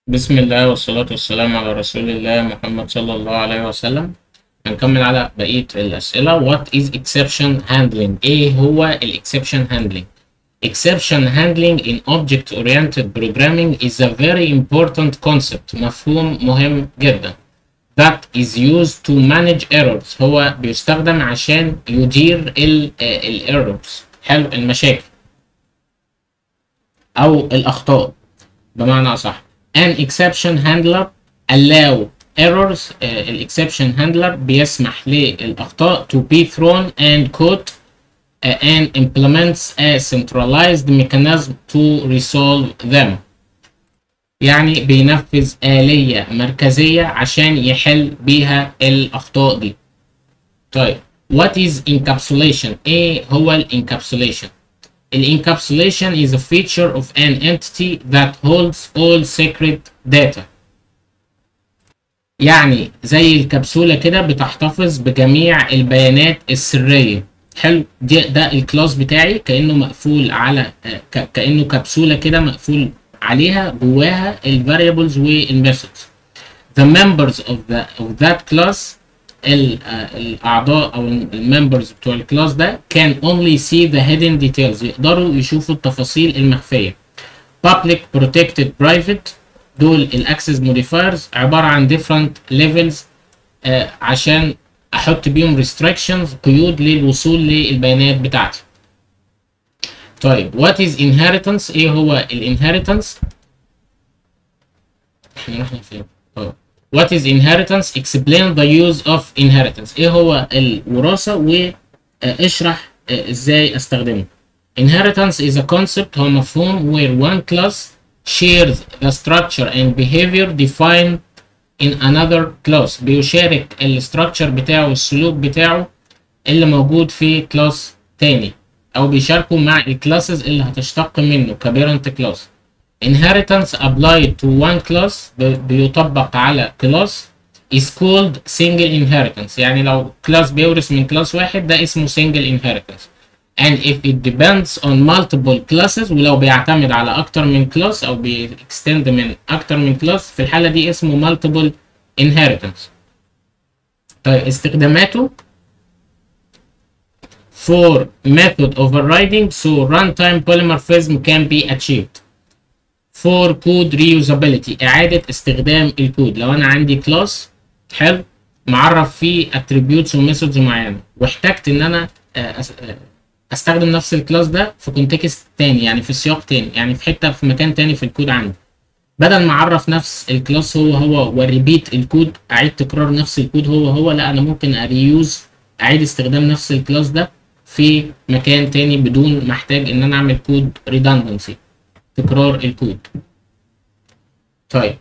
بسم الله والصلاة والسلام على رسول الله محمد صلى الله عليه وسلم هنكمل على بقية الأسئلة What is exception handling؟ إيه هو ال exception handling؟ Exception handling in object oriented programming is a very important concept مفهوم مهم جدا that is used to manage errors هو بيستخدم عشان يدير ال ال errors حلو المشاكل أو الأخطاء بمعنى أصح an exception handler allow errors uh, ال exception handler بيسمح للأخطاء to be thrown and caught uh, and implements a centralized mechanism to resolve them يعني بينفذ آلية مركزية عشان يحل بيها الأخطاء دي طيب what is encapsulation ايه هو ال encapsulation ال encapsulation is a feature of an entity that holds all secret data يعني زي الكبسولة كده بتحتفظ بجميع البيانات السرية حلو دي ده الكلاس بتاعي كأنه مقفول على ك- كأنه كبسولة كده مقفول عليها جواها الفاريبلز والميثودز the members of the of that class ال- آه، الأعضاء أو الممبرز بتوع الكلاس ده can only see the hidden details يقدروا يشوفوا التفاصيل المخفية public protected private دول الاكسس موديفايرز عبارة عن different levels آه، عشان احط بيهم restrictions قيود للوصول للبيانات بتاعتي طيب what is inheritance ايه هو الانهيرتنس احنا رحنا فين اه what is inheritance explain the use of inheritance ايه هو الوراثة واشرح آه، ازاي استخدمه inheritance is a concept هو مفهوم where one class shares the structure and behavior defined in another class بيشارك الستراكشر بتاعه والسلوك بتاعه اللي موجود في كلاس تاني او بيشاركوا مع الكلاسز اللي هتشتق منه كبيرنت كلاس inheritance applied to one class ب- بيطبق على كلاس is called single inheritance يعني لو كلاس بيورث من كلاس واحد ده اسمه single inheritance and if it depends on multiple classes ولو بيعتمد على اكتر من كلاس او بيكستند من اكتر من كلاس في الحالة دي اسمه multiple inheritance طيب استخداماته for method overriding so runtime polymorphism can be achieved for code reusability إعادة استخدام الكود لو أنا عندي كلاس حلو معرف فيه attributes وميثودز معينة واحتجت إن أنا آه، أس- آه، استخدم نفس الكلاس ده في كونتكست تاني يعني في سياق تاني يعني في حتة في مكان تاني في الكود عندي بدل ما اعرف نفس الكلاس هو هو وريبيت الكود اعيد تكرار نفس الكود هو هو لا انا ممكن اريوز اعيد استخدام نفس الكلاس ده في مكان تاني بدون ما احتاج ان انا اعمل كود redundancy تكرار الكود طيب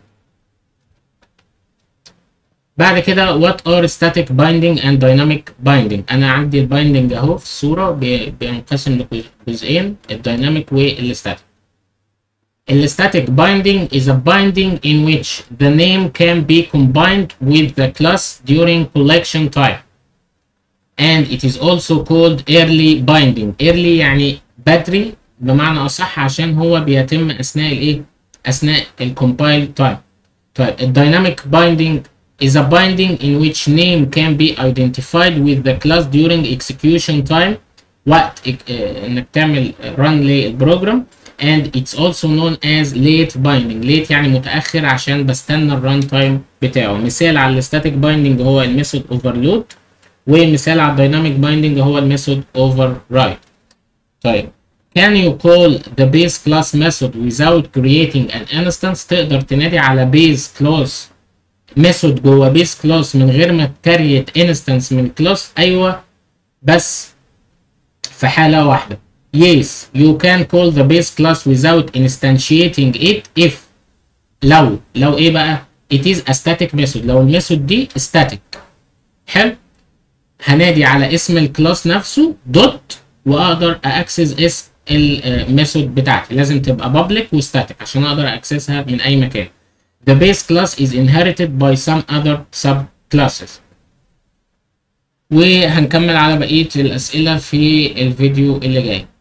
بعد كده what are static binding and dynamic binding انا عندي البايندنج اهو في الصورة بي- بينقسم لجزئين الديناميك والستاتيك الستاتيك binding is a binding in which the name can be combined with the class during collection time and it is also called early binding early يعني بدري بمعنى أصح عشان هو بيتم أثناء الإيه؟ أثناء الcompile time طيب الديناميك binding is a binding in which name can be identified with the class during execution time وقت إك- آه، انك تعمل run للبروجرام and it's also known as late binding late يعني متأخر عشان بستنى الران تايم بتاعه مثال على الستاتيك بايندنج هو الميثود اوفرلود ومثال على الديناميك بايندنج هو الميثود override طيب can you call the base class method without creating an instance تقدر تنادي على base class ميثود جوه بيس كلاس من غير ما تكريت انستنس من كلاس ايوه بس في حالة واحدة yes you can call the base class without instantiating it if لو لو ايه بقى it is a static method لو الميثود دي static حلو هنادي على اسم الكلاس نفسه دوت واقدر اكسس اسم الميثود بتاعتي لازم تبقى public وستاتيك عشان اقدر اكسسها من اي مكان the base class is inherited by some other subclasses وهنكمل على بقية الأسئلة في الفيديو اللي جاي